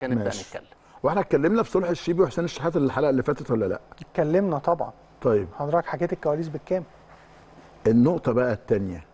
نبدا ماشي. نتكلم واحنا اتكلمنا في صلح الشيبي وحسين الشحات الحلقه اللي فاتت ولا لا اتكلمنا طبعا طيب حضرتك حكيت الكواليس بالكامل النقطه بقى الثانيه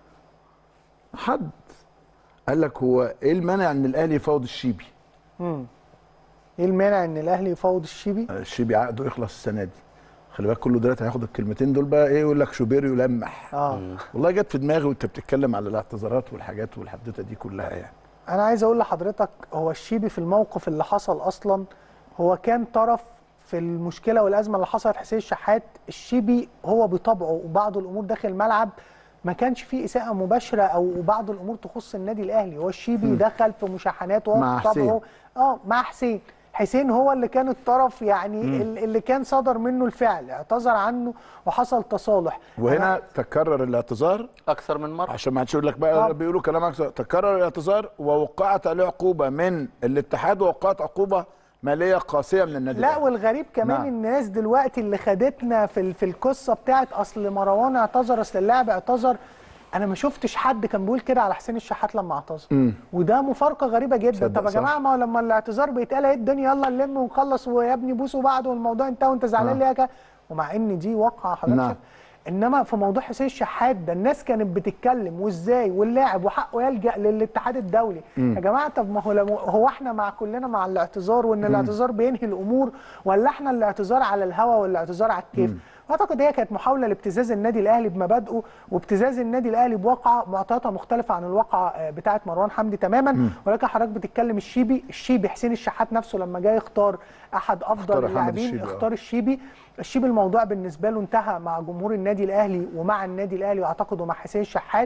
حد قال لك هو ايه المانع ان الاهلي يفاوض الشيبي امم ايه المانع ان الاهلي يفاوض الشيبي الشيبي عقده يخلص السنه دي خلي بالك كله دلوقتي هياخد الكلمتين دول بقى ايه يقول لك شوبير يلمح اه والله جت في دماغي وانت بتتكلم على الاعتذارات والحاجات والحدوته دي كلها يعني انا عايز اقول لحضرتك هو الشيبي في الموقف اللي حصل اصلا هو كان طرف في المشكله والازمه اللي حصلت حسين الشحات الشيبي هو بطبعه وبعض الامور داخل الملعب ما كانش فيه اساءه مباشره او بعض الامور تخص النادي الاهلي هو الشيبي دخل في مشاحنات وهو مع بطبعه حسين. اه مع حسين حسين هو اللي كان الطرف يعني ال- اللي كان صدر منه الفعل اعتذر عنه وحصل تصالح وهنا تكرر الاعتذار اكثر من مره عشان ما حدش يقول لك بقى طب. بيقولوا كلام اكثر تكرر الاعتذار ووقعت عليه عقوبه من الاتحاد ووقعت عقوبه ماليه قاسيه من النادي لا الأهلي. والغريب كمان نعم. الناس دلوقتي اللي خدتنا في ال- في القصه بتاعت اصل مروان اعتذر اصل اللاعب اعتذر انا ما شفتش حد كان بيقول كده على حسين الشحات لما اعتذر وده مفارقه غريبه جدا تصدق طب يا صح. جماعه ما هو لما الاعتذار بيتقال اهي الدنيا يلا نلم ونخلص ويا ابني بوسوا بعض والموضوع انتهى وانت زعلان آه. ليه يا كا- ومع ان دي واقعه حضرتك نعم. شايف. انما في موضوع حسين الشحات ده الناس كانت بتتكلم وازاي واللاعب وحقه يلجا للاتحاد الدولي يا جماعه طب ما هو لو هو احنا مع كلنا مع الاعتذار وان الاعتذار بينهي الامور ولا احنا الاعتذار على الهوا والاعتذار على الكيف اعتقد هي كانت محاوله لابتزاز النادي الاهلي بمبادئه وابتزاز النادي الاهلي بواقعه معطياتها مختلفه عن الواقعه آه، بتاعه مروان حمدي تماما ولكن حضرتك بتتكلم الشيبي الشيبي حسين الشحات نفسه لما جاي يختار احد اختار افضل حمد اللاعبين الشيبي، آه. اختار الشيبي الشيبي الموضوع بالنسبه له انتهى مع جمهور النادي الاهلي ومع النادي الاهلي واعتقد ومع حسين الشحات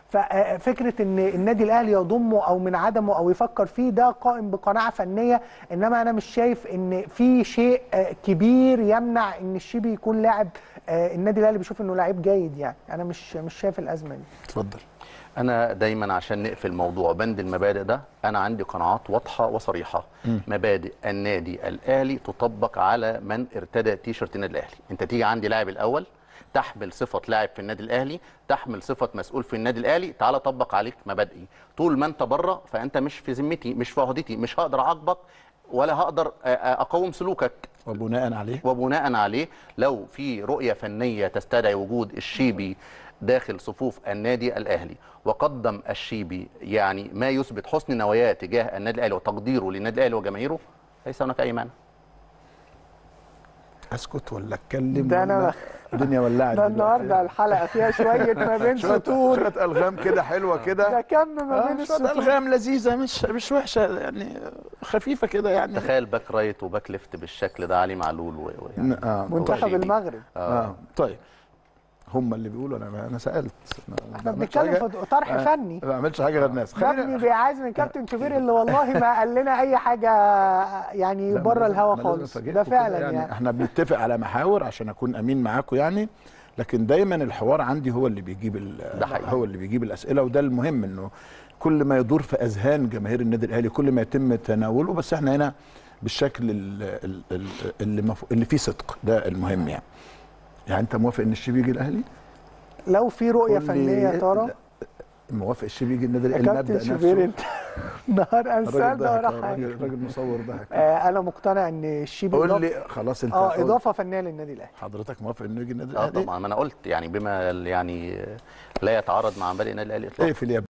ففكره ان النادي الاهلي يضمه او من عدمه او يفكر فيه ده قائم بقناعه فنيه انما انا مش شايف ان في شيء آه، كبير يمنع ان الشيبي يكون لاعب آه، النادي الاهلي بيشوف انه لعيب جيد يعني انا مش مش شايف الازمه دي اتفضل انا دايما عشان نقفل موضوع بند المبادئ ده انا عندي قناعات واضحه وصريحه مبادئ النادي الاهلي تطبق على من ارتدى تيشرت النادي الاهلي انت تيجي عندي لاعب الاول تحمل صفه لاعب في النادي الاهلي تحمل صفه مسؤول في النادي الاهلي تعالى طبق عليك مبادئي طول ما انت بره فانت مش في ذمتي مش في عهدتي مش هقدر اعاقبك ولا هقدر آه، آه، اقوم سلوكك وبناء عليه وبناء عليه لو في رؤية فنية تستدعي وجود الشيبي داخل صفوف النادي الأهلي وقدم الشيبي يعني ما يثبت حسن نواياه تجاه النادي الأهلي وتقديره للنادي الأهلي وجماهيره ليس هناك أي مانع اسكت ولا اتكلم ده أنا- ولا الدنيا ولعت ده دلوقتي. النهارده الحلقه فيها شويه ما بين شويه سطور شويه الغام كده حلوه ده كده كم ما آه، بين شويه السطور الغام لذيذه مش مش وحشه يعني خفيفه كده يعني تخيل باك رايت وباك ليفت بالشكل ده علي معلول و... و... يعني آه. منتخب شيبي. المغرب اه طيب هم اللي بيقولوا انا انا سالت ما احنا بعملش بنتكلم حاجة. في طرح آه، فني ما بعملش حاجه غير الناس ده ابني بيعاز من كابتن شوبير اللي والله ما قال لنا اي حاجه يعني لا، ما بره لازم- الهوا ما لازم خالص أفاجئكم ده كده فعلا يعني, يعني. احنا بنتفق على محاور عشان اكون امين معاكم يعني لكن دايما الحوار عندي هو اللي بيجيب ال- ده حقيقي. هو اللي بيجيب الاسئله وده المهم انه كل ما يدور في اذهان جماهير النادي الاهلي كل ما يتم تناوله بس احنا هنا بالشكل ال- ال- ال- اللي مف... اللي فيه صدق ده المهم يعني يعني انت موافق ان الشيبي يجي الاهلي؟ لو في رؤيه قول لي- فنيه يا ترى موافق الشيبي يجي النادي يا الاهلي كابتن المبدا شوبير نفسه انت نهار انسان الراجل ده ضحك ورا آه، حاجه الراجل الراجل مصور ضحك آه انا مقتنع ان الشيبي قول إضافة- لي خلاص انت اه قول. اضافه فنيه للنادي الاهلي حضرتك موافق انه يجي النادي اه الاهلي؟ طبعا ما انا قلت يعني بما يعني لا يتعارض مع مبادئ النادي الاهلي اطلاقا اقفل يا